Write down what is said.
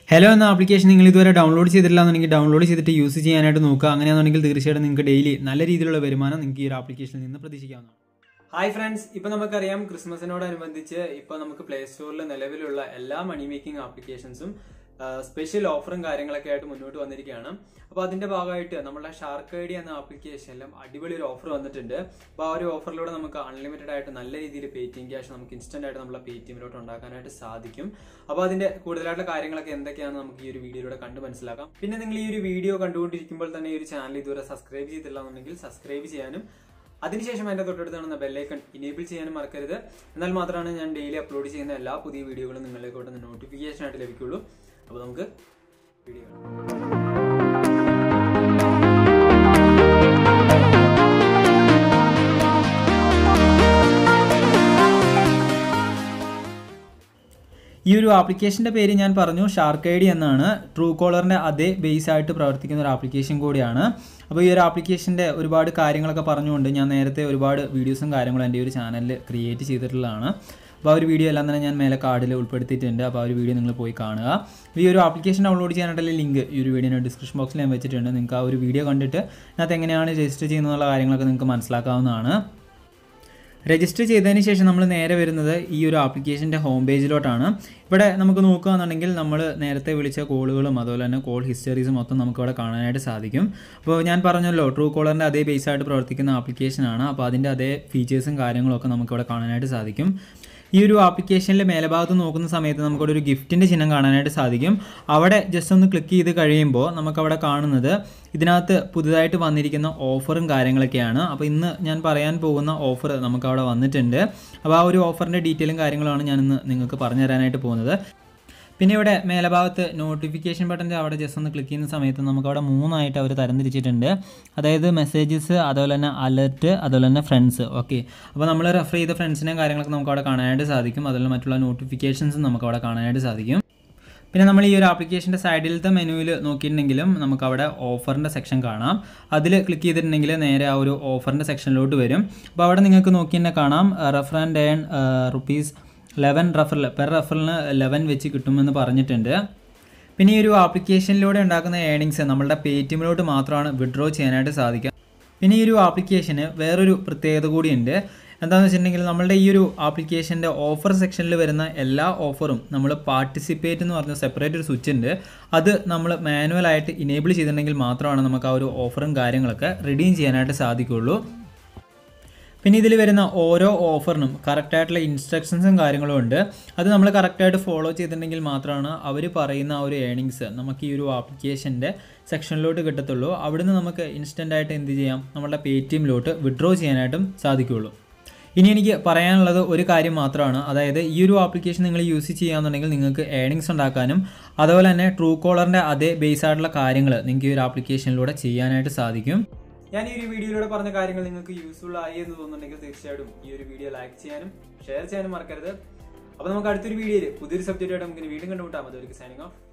hello എന്ന application നിങ്ങൾ ഇതുവരെ ഡൗൺലോഡ് ചെയ്തിട്ടില്ല എന്നുണ്ടെങ്കിൽ ഡൗൺലോഡ് ചെയ്തിട്ട് യൂസ് ചെയ്യാനായിട്ട് നോക്കുക അങ്ങനെയാണെന്നുണ്ടെങ്കിൽ തീർച്ചയായിട്ടും നിങ്ങൾക്ക് ഡെയിലി നല്ല രീതിയിലുള്ള വരുമാനം നിങ്ങൾക്ക് ഈ ഒരു ആപ്ലിക്കേഷനിൽ നിന്ന് പ്രതീക്ഷിക്കാവുന്നതാണ് ഹായ് ഫ്രണ്ട്സ് ഇപ്പൊ നമുക്കറിയാം ക്രിസ്മസിനോടനുബന്ധിച്ച് ഇപ്പൊ നമുക്ക് പ്ലേ സ്റ്റോറിൽ നിലവിലുള്ള എല്ലാ മണി മേക്കിംഗ് ആപ്ലിക്കേഷൻസും സ്പെഷ്യൽ ഓഫറും കാര്യങ്ങളൊക്കെ ആയിട്ട് മുന്നോട്ട് വന്നിരിക്കുകയാണ് അപ്പോൾ അതിന്റെ ഭാഗമായിട്ട് നമ്മുടെ ഷാർക്ക് ഐ ഡി എന്ന ആപ്ലിക്കേഷനിലും അടിപൊളി ഒരു ഓഫർ വന്നിട്ടുണ്ട് അപ്പോൾ ആ ഒരു ഓഫറിലൂടെ നമുക്ക് അൺലിമിറ്റഡ് ആയിട്ട് നല്ല രീതിയിൽ പേറ്റിഎം ക്യാഷ് നമുക്ക് ഇൻസ്റ്റന്റ് ആയിട്ട് നമ്മളെ പേറ്റിഎമ്മിലോട്ട് ഉണ്ടാക്കാനായിട്ട് സാധിക്കും അപ്പോൾ അതിന്റെ കൂടുതലായിട്ടുള്ള കാര്യങ്ങളൊക്കെ എന്തൊക്കെയാണെന്ന് നമുക്ക് ഈ ഒരു വീഡിയോയിലൂടെ കണ്ട് മനസ്സിലാക്കാം പിന്നെ നിങ്ങൾ ഈ ഒരു വീഡിയോ കണ്ടുകൊണ്ടിരിക്കുമ്പോൾ തന്നെ ഈ ഒരു ചാനൽ ഇതുവരെ സബ്സ്ക്രൈബ് ചെയ്തില്ല എന്നുണ്ടെങ്കിൽ സബ്സ്ക്രൈബ് ചെയ്യാനും അതിനുശേഷം അതിന്റെ തൊട്ടടുത്ത് കാണുന്ന ബെല്ലൈക്കൺ ഇനേബിൾ ചെയ്യാനും മറക്കരുത് എന്നാൽ മാത്രമാണ് ഞാൻ ഡെയിലി അപ്ലോഡ് ചെയ്യുന്ന എല്ലാ പുതിയ വീഡിയോകളും നിങ്ങളിലേക്കോട്ട് നോട്ടിഫിക്കേഷൻ ആയിട്ട് ലഭിക്കുള്ളൂ അപ്പോൾ നമുക്ക് വീഡിയോ കാണാം ഈ ഒരു ആപ്ലിക്കേഷൻ്റെ പേര് ഞാൻ പറഞ്ഞു ഷാർക്ക് ഐ ഡി എന്നാണ് ട്രൂ കോളറിൻ്റെ അതേ ബേസ് ആയിട്ട് പ്രവർത്തിക്കുന്ന ഒരു ആപ്ലിക്കേഷൻ കൂടിയാണ് അപ്പോൾ ഈ ഒരു ആപ്ലിക്കേഷൻ്റെ ഒരുപാട് കാര്യങ്ങളൊക്കെ പറഞ്ഞുകൊണ്ട് ഞാൻ നേരത്തെ ഒരുപാട് വീഡിയോസും കാര്യങ്ങളും എൻ്റെ ഈ ഒരു ചാനലിൽ ക്രിയേറ്റ് ചെയ്തിട്ടുള്ളതാണ് അപ്പോൾ ആ ഒരു വീഡിയോ എല്ലാം തന്നെ ഞാൻ മേലെ കാർഡിൽ ഉൾപ്പെടുത്തിയിട്ടുണ്ട് അപ്പോൾ ആ ഒരു വീഡിയോ നിങ്ങൾ പോയി കാണുക ഈ ഒരു ആപ്ലിക്കേഷൻ ഡൗൺലോഡ് ചെയ്യാനായിട്ടുള്ള ലിങ്ക് ഈ ഒരു വീഡിയോയുടെ ഡിസ്ക്രിപ്ഷൻ ബോക്സിൽ ഞാൻ വെച്ചിട്ടുണ്ട് നിങ്ങൾക്ക് ആ ഒരു വീഡിയോ കണ്ടിട്ട് അതിനകത്ത് എങ്ങനെയാണ് രജിസ്റ്റർ ചെയ്യുന്നതെന്നുള്ള കാര്യങ്ങളൊക്കെ നിങ്ങൾക്ക് മനസ്സിലാക്കാവുന്നതാണ് രജിസ്റ്റർ ചെയ്തതിന് ശേഷം നമ്മൾ നേരെ വരുന്നത് ഈ ഒരു ആപ്ലിക്കേഷൻ്റെ ഹോം പേജിലോട്ടാണ് ഇവിടെ നമുക്ക് നോക്കുകയാണെന്നുണ്ടെങ്കിൽ നമ്മൾ നേരത്തെ വിളിച്ച കോളുകളും അതുപോലെ തന്നെ കോൾ ഹിസ്റ്ററീസും മൊത്തം നമുക്ക് ഇവിടെ കാണാനായിട്ട് സാധിക്കും അപ്പോൾ ഞാൻ പറഞ്ഞല്ലോ ട്രൂ കോളറിൻ്റെ അതേ ബേസ് ആയിട്ട് പ്രവർത്തിക്കുന്ന ആപ്ലിക്കേഷനാണ് അപ്പോൾ അതിൻ്റെ അതേ ഫീച്ചേഴ്സും കാര്യങ്ങളും ഒക്കെ നമുക്ക് ഇവിടെ കാണാനായിട്ട് സാധിക്കും ഈ ഒരു ആപ്ലിക്കേഷനിൽ മേലഭാഗത്ത് നോക്കുന്ന സമയത്ത് നമുക്കവിടെ ഒരു ഗിഫ്റ്റിൻ്റെ ചിഹ്നം കാണാനായിട്ട് സാധിക്കും അവിടെ ജസ്റ്റ് ഒന്ന് ക്ലിക്ക് ചെയ്ത് കഴിയുമ്പോൾ നമുക്കവിടെ കാണുന്നത് ഇതിനകത്ത് പുതുതായിട്ട് വന്നിരിക്കുന്ന ഓഫറും കാര്യങ്ങളൊക്കെയാണ് അപ്പോൾ ഇന്ന് ഞാൻ പറയാൻ പോകുന്ന ഓഫർ നമുക്കവിടെ വന്നിട്ടുണ്ട് അപ്പോൾ ആ ഒരു ഓഫറിൻ്റെ ഡീറ്റെയിലും കാര്യങ്ങളുമാണ് ഞാനിന്ന് നിങ്ങൾക്ക് പറഞ്ഞു തരാനായിട്ട് പോകുന്നത് പിന്നെ ഇവിടെ മേലഭാഗത്ത് നോട്ടിഫിക്കേഷൻ ബട്ടൻ്റെ അവിടെ ജസ്റ്റ് ഒന്ന് ക്ലിക്ക് ചെയ്യുന്ന സമയത്ത് നമുക്ക് അവിടെ മൂന്നായിട്ട് അവർ തരംതിരിച്ചിട്ടുണ്ട് അതായത് മെസ്സേജസ് അതുപോലെ തന്നെ അലർട്ട് അതുപോലെ തന്നെ ഫ്രണ്ട്സ് ഓക്കെ അപ്പോൾ നമ്മൾ റെഫർ ചെയ്ത ഫ്രണ്ട്സിനെയും കാര്യങ്ങളൊക്കെ നമുക്ക് അവിടെ കാണാനായിട്ട് സാധിക്കും അതുപോലെ മറ്റുള്ള നോട്ടിഫിക്കേഷൻസും നമുക്ക് അവിടെ കാണാനായിട്ട് സാധിക്കും പിന്നെ നമ്മൾ ഈ ഒരു ആപ്ലിക്കേഷൻ്റെ സൈഡിലത്തെ മെനുവിൽ നോക്കിയിട്ടുണ്ടെങ്കിലും നമുക്ക് അവിടെ ഓഫറിൻ്റെ സെക്ഷൻ കാണാം അതിൽ ക്ലിക്ക് ചെയ്തിട്ടുണ്ടെങ്കിൽ നേരെ ആ ഒരു ഓഫറിൻ്റെ സെക്ഷനിലോട്ട് വരും അപ്പോൾ അവിടെ നിങ്ങൾക്ക് നോക്കി തന്നെ കാണാം refer and earn rupees eleven റഫറിൽ പെർ റഫറിന് ലെവൻ വെച്ച് കിട്ടുമെന്ന് പറഞ്ഞിട്ടുണ്ട് പിന്നെ ഈ ഒരു ആപ്ലിക്കേഷനിലൂടെ ഉണ്ടാക്കുന്ന ഏണിങ്സ് നമ്മളുടെ പേ ടി എമ്മിലോട്ട് മാത്രമാണ് വിഡ്രോ ചെയ്യാനായിട്ട് സാധിക്കുക പിന്നെ ഈ ഒരു ആപ്ലിക്കേഷന് വേറൊരു പ്രത്യേകത കൂടിയുണ്ട് എന്താണെന്ന് വെച്ചിട്ടുണ്ടെങ്കിൽ നമ്മളുടെ ഈ ഒരു ആപ്ലിക്കേഷൻ്റെ ഓഫർ സെക്ഷനിൽ വരുന്ന എല്ലാ ഓഫറും നമ്മൾ പാർട്ടിസിപ്പേറ്റ് എന്ന് പറഞ്ഞ സെപ്പറേറ്റ് ഒരു സ്വിച്ച് ഉണ്ട് അത് നമ്മൾ മാനുവലായിട്ട് ഇനേബിൾ ചെയ്തിട്ടുണ്ടെങ്കിൽ മാത്രമാണ് നമുക്ക് ആ ഒരു ഓഫറും കാര്യങ്ങളൊക്കെ റിഡീം ചെയ്യാനായിട്ട് സാധിക്കുള്ളൂ പിന്നെ ഇതിൽ വരുന്ന ഓരോ ഓഫറിനും കറക്റ്റായിട്ടുള്ള ഇൻസ്ട്രക്ഷൻസും കാര്യങ്ങളും ഉണ്ട് അത് നമ്മൾ കറക്റ്റായിട്ട് ഫോളോ ചെയ്തിട്ടുണ്ടെങ്കിൽ മാത്രമാണ് അവർ പറയുന്ന ആ ഒരു ഏണിങ്സ് നമുക്ക് ഈ ഒരു ആപ്ലിക്കേഷൻ്റെ സെക്ഷനിലോട്ട് കിട്ടത്തുള്ളൂ അവിടുന്ന് നമുക്ക് ഇൻസ്റ്റൻ്റ് ആയിട്ട് എന്ത് ചെയ്യാം നമ്മുടെ പേ ടി എമ്മിലോട്ട് വിഡ്രോ ചെയ്യാനായിട്ടും സാധിക്കുകയുള്ളൂ ഇനി എനിക്ക് പറയാനുള്ളത് ഒരു കാര്യം മാത്രമാണ് അതായത് ഈ ഒരു ആപ്ലിക്കേഷൻ നിങ്ങൾ യൂസ് ചെയ്യുകയാണെന്നുണ്ടെങ്കിൽ നിങ്ങൾക്ക് ഏണിങ്സ് ഉണ്ടാക്കാനും അതുപോലെ തന്നെ ട്രൂ കോളറിൻ്റെ അതേ ബേസ് ആയിട്ടുള്ള കാര്യങ്ങൾ നിങ്ങൾക്ക് ഈ ഒരു ആപ്ലിക്കേഷനിലൂടെ ചെയ്യാനായിട്ട് സാധിക്കും ഞാൻ ഈ ഒരു വീഡിയോയിലൂടെ പറഞ്ഞ കാര്യങ്ങൾ നിങ്ങൾക്ക് യൂസ്ഫുൾ ആയി എന്ന് തോന്നുന്നുണ്ടെങ്കിൽ തീർച്ചയായിട്ടും ഈ ഒരു വീഡിയോ ലൈക്ക് ചെയ്യാനും ഷെയർ ചെയ്യാനും മറക്കരുത് അപ്പോൾ നമുക്ക് അടുത്തൊരു വീഡിയോയിൽ പുതിയൊരു സബ്ജക്റ്റായിട്ട് നമുക്ക് വീണ്ടും കണ്ടുമുട്ടാം അതൊരു സൈനിങ് ഓഫ്